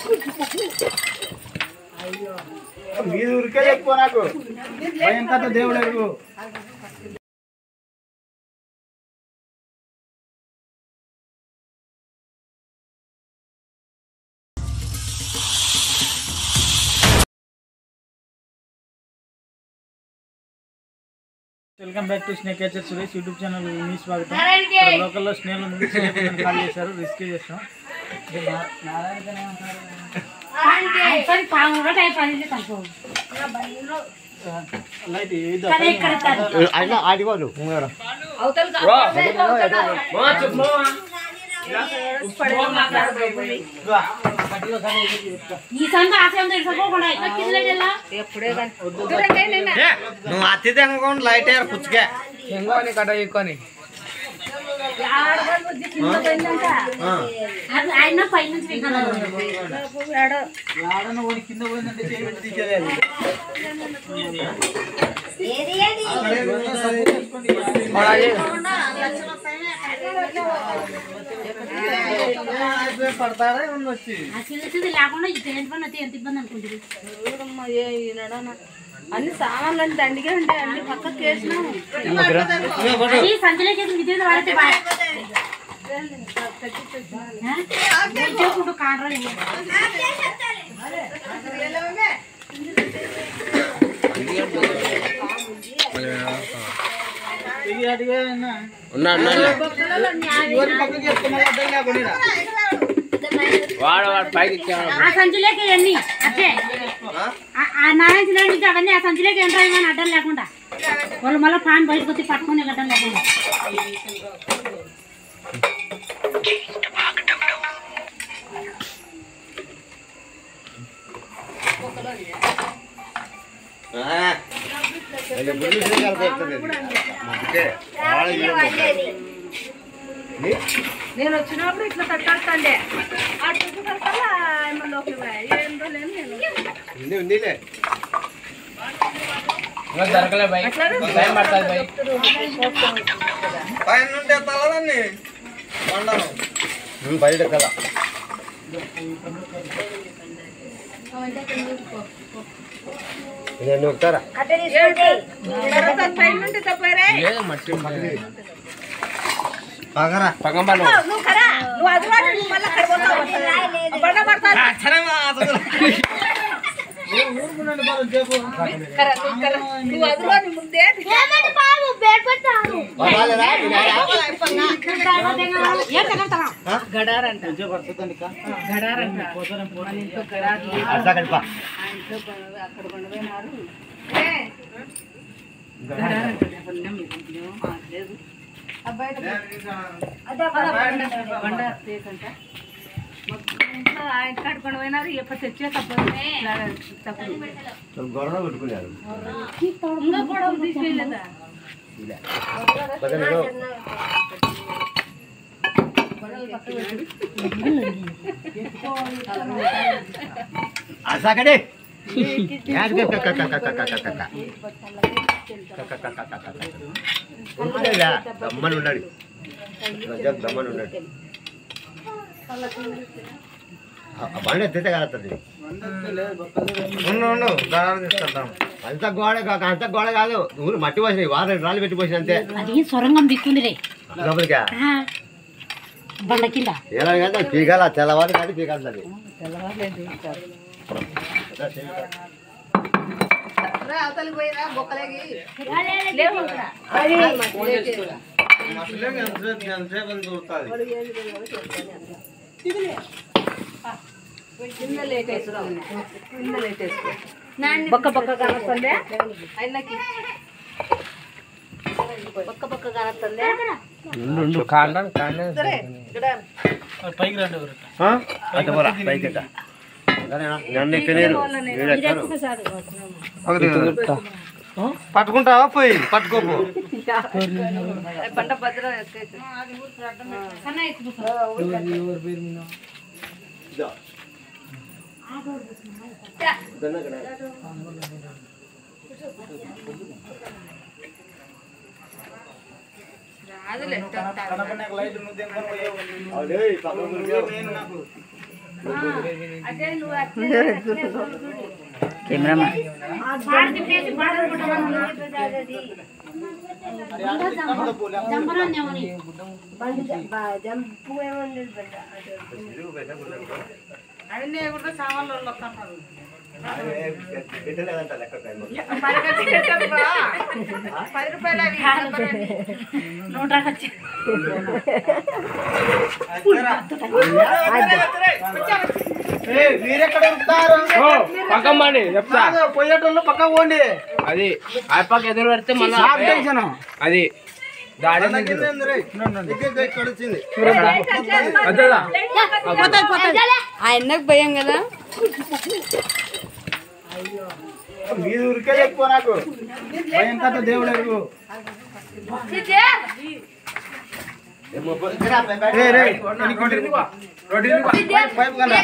మీరు ఉరికే ఎక్కువ నాకు భయం కథ దేవుడు ఎరుగు welcome back to snake catcher Suresh YouTube channel మీ స్వాగతం ఇక్కడ లోకల్లో స్నేహం ముందు చేయకుండా కాల్ చేశారు రిస్క్ చేస్తాం ఇది నా- నారాయణగానే ఉంటారు. లైట్ ఇది అయినా ఆడివాడు ఈ సంఘ ఆశయం తెలుసుకోకుండా ఇట్లా కింద వెళ్ళా నువ్వు అతి తెంగకుండా లైట్ అయ్యారు పుచ్చుకే అది ఆయన పైన నుంచి విగ్రహం ఆడన ఓడి కింద పోయిందంటే చేయి పెట్టి తీసేది అది. పడతారా ఏమన్నా వచ్చి ఆ చిన్న చిన్నది లేకుండా ఇది ఏంటి పని అయితే ఎంత ఇబ్బంది అనుకుంటుంది అన్ని సామాన్లు అంటే దండిగా ఉంటాయి అన్ని పక్కకి వేసినాము అది సంచలేకి విద్యుత్ వాడితే బాగా చెప్పుడు కాండ్రా ఇది అడిగే అన్న. ఉన్నాడు ఎవరి పక్కకి ఎత్తుకున్నా అర్థం లేకుండా వాడు వాడు పైకి ఎక్కాడు. ఆ సంచులేకి అన్ని అట్టే ఆ- ఆ నారాయణ నుంచి అవన్నీ ఆ సంచులేకి ఎంటర్ అయ్యమని అడ్డం లేకుండా వాళ్ళు మళ్ళీ పాన్ బయటకు వచ్చి పట్టుకునే అడ్డం లేకుండా ఆ. అది బుల్లి శ్రీకారు పెడుతుంది. అందుకే వాడు ఈయన నేను వచ్చినప్పుడు ఇట్లా తట్టాడుతాండే ఆ చుట్టూ కట్టాలా ఆయన లోపలికి పోయా. ఏందో లేని నేను ఉంది ఉందిలే పైన ఉంటే తలదాన్ని బయట కదా నేను నొక్కుతారా కడతాను పైన ఉంటే తప్పరే పగరా నువ్వు కరా నువ్వు అది వాడు నువ్వు మళ్ళీ అక్కడ పోతావు బండ పడతాను ఊరుకున్నాడు బాబు చెప్పు కరా నువ్వు కరా నువ్వు అది వాడు ముందే గడారంట కొంచెం పడుతుందండి కా. గడారంట పోతారం పోతారం. మన ఇంట్లో గడారు అర్థం కలిపా ఆ ఇంట్లో కొన- అక్కడ కొండపోయినారు గడారంట పుణ్యం పుణ్యం మాకు లేదు బండ తేకంట ఇంట్లో ఆయన కట్టుకొని పోయినారు ఎప్పుడు తెచ్చే తప్పదు తప్పదు గొడవ పెట్టుకున్నారు ఇంకా కూడా తీసుకెళ్ళలేదా పక్కన అసాకడే గమ్మని ఉన్నాడు రజాక్ గమ్మని ఉన్నాడు ఆ బండి ఎత్తితే కలుగుతుంది అంత గోడ కాక అంత గోడ కాదు ఊరు మట్టి పోసినాయి వారం రాళ్ళు పెట్టి పోసిన అంతే అది సొరంగం దిక్కుంది రే లోపలికా ఆ, బండ కింద ఎలా అంటే పీకాల తెల్లవారు కానీ పీకాలి అది అవతలికి పోయిరా బొక్కలేగి కింద లేట్ వేసుకో కింద లేట్ వేసుకో బొక్క బొక్క కానొస్తుందే ఆయనకి బొక్క బొక్క కానొస్తుందే సరే ఇక్కడ పైకి రండి ఎవరు అంటే పోరా పైకి ఎక్క. నన్ను ఎక్కలేరు వీడు ఎక్కరు. పట్టుకుంటావా పోయి పట్టుకోపు పంట భద్రం ఎక్కేసి రాదులే కనపడినాక లైట్ నువ్వు దెంకొని పోయావు. అవునే, పక్కకు నువ్వే మెయిన్ నాకు. అదే నువ్వు అట్లే కెమెరామ్యాన్ బాడ తిప్పేసి బాడ జంబరాన్నేమని అవన్నీ కూడా సామాన్లు వాళ్ళు వస్తుంటారు పెట్టలేదంట లెక్క టైం. పది రూపాయలు అవి నూట వచ్చి మీరెక్కడ ఉరుకుతారు పక్కమ్మండి చెప్తా పోయేటోళ్ళు పక్క పోండి అది అప్పకి ఎదురు పెడితే మళ్ళీ టెన్షన్ అది దాడి ఇక్కడ వచ్చింది అదేదా ఆయనకు భయం కదా మీరు ఉరికే ఎక్కువ నాకు భయం కథ దేవుడు ఎరుగు రే, రే, ఎన్నికోండి. పైపు కన్నా.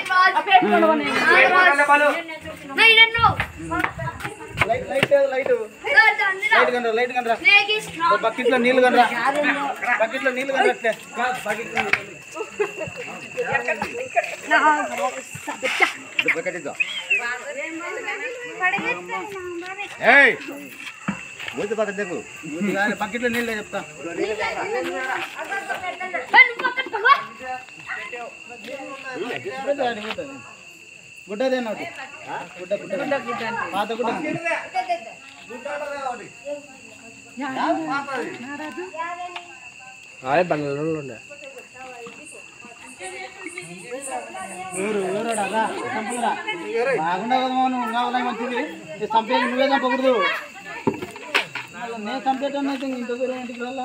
లైట్ లైట్ లైట్ లైట్ కనరా లైట్ కనరా బకెట్లో నీళ్ళు కనరా బకెట్లో నీళ్ళు కనరా అట్లే బకెట్లో ఏయ్ మూతి పక్కన దగ్గు బకెట్లో నీళ్ళే చెప్తా గుడ్డదేనా ఒకటి? గుడ్డ గుడ్డ పాత గుడ్డ అదే బండ్లలో ఉండే ఊరు ఊరాడా రా, చంపకురా. బాగుండవు కదా నువ్వు కావాలా మంచిది ఈ చంపేది నువ్వే చంపకూడదు మళ్ళా నేను చంపేటాను అయితే ఇంత దూరం ఇంటికి వెళ్ళా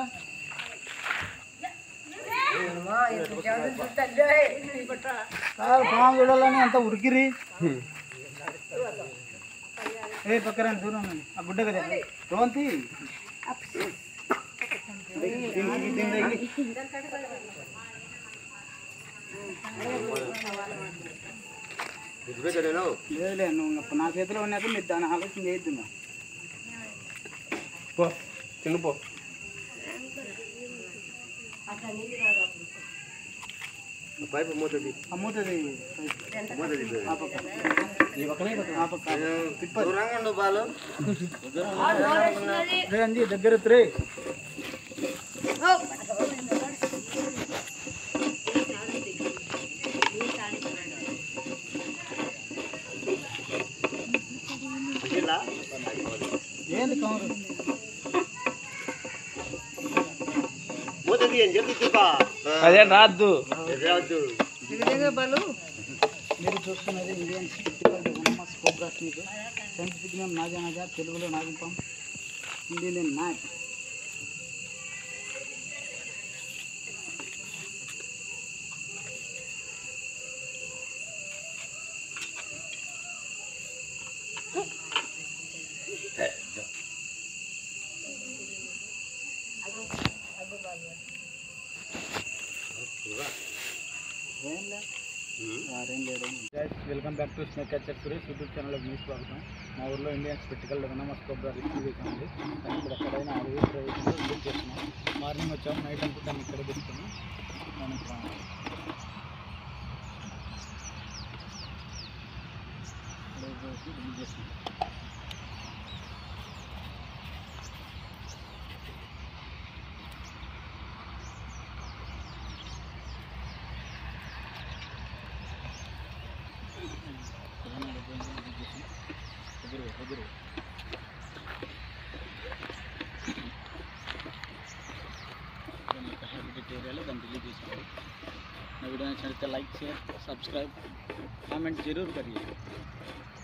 కాదు పాము చూడాలని అంత ఉరికిరి ఏ పక్కన దూరం ఉండండి. ఆ గుడ్డ కదా రోంతి నేను లేదులే నువ్వు ఇంకా నా చేతిలో ఉన్నాక మీరు దాని ఆలోచన చేయొద్దు ఇంకా. పో తిను పో పైపు మూతది అమ్ముతుంది మూతది ఆ పక్క ఆ పక్క దూరంగా ఉండు బాలు రే అంజీ దగ్గర రే ఏంది కౌరు మూతది అని చెప్పి చూపా అదే రాద్దు రావద్దు మీరు చూస్తున్నది Indian spectacle development cobra snake scientific name naja naja తెలుగులో నాగింపం Indian mat welcome back to snake catcher Suresh YouTube ఛానల్కి మీ స్వాగతం మా ఊర్లో Indian spectacle development cobra receive చేసింది కానీ ఇప్పుడు ఎక్కడైనా అడవి ప్రదేశంలో విజిట్ చేస్తున్నాం మార్నింగ్ వచ్చాము నైట్ అంతా దాన్ని ఇక్కడ తీసుకున్నాం మనం ఇక్కడ ఇక్కడ పోసి విజిట్ చేస్తున్నాం ఏరియాలో దాన్ని రిలీజ్ చేసాము నా वीडियो अच्छा लगता है लाइक शेयर सब्सक्राइब कमेंट जरूर करिए